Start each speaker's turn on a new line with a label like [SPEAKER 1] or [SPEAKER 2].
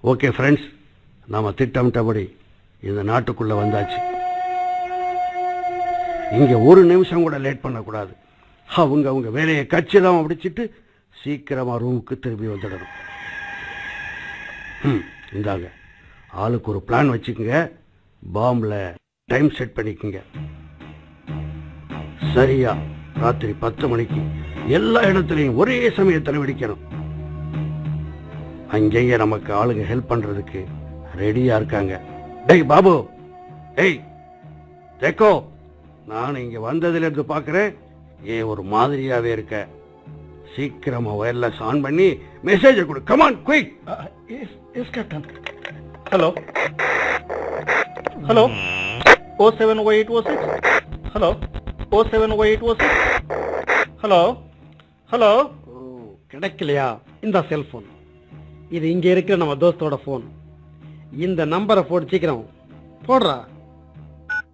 [SPEAKER 1] okay friends நாம திட்டமிட்டபடி இந்த நாட்டுக்குள்ள வந்தாச்சு இங்க ஒரு நிமிஷம் கூட லேட் பண்ணக்கூடாது அவங்க அவங்க வேலையை கச்சிதமா முடிச்சிட்டு சீக்கிரமா ரூமுக்கு திரும்பி வந்துடணும் ம், இந்தாங்க ஆளுக்கு ஒரு பிளான் வச்சுக்கோங்க பாம்பில் டைம் செட் பண்ணிக்கோங்க சரியா ராத்திரி பத்து மணிக்கு எல்லா இடத்துலையும் ஒரே சமயத்தில் வெடிக்கணும் அங்கேயே நமக்கு ஆளுங்க ஹெல்ப் பண்றதுக்கு ரெடியா இருக்காங்க டேய் பாபு டேய் தேக்கோ நான் இங்க வந்ததுல இருந்து பாக்குறேன் ஏன் ஒரு மாதிரியாவே இருக்க சீக்கிரமா ஒயர்லெஸ் ஆன் பண்ணி மெசேஜ் கொடு come on quick
[SPEAKER 2] yes yes captain hello hello O seven O eight O six hello O seven O eight O six hello hello
[SPEAKER 3] கிடைக்கலையா இந்த செல்போன் இது இங்க இருக்கிற நம்ம தோஸ்தோட ஃபோன் இந்த நம்பரை போட்டு சீக்கிரம் போடுறா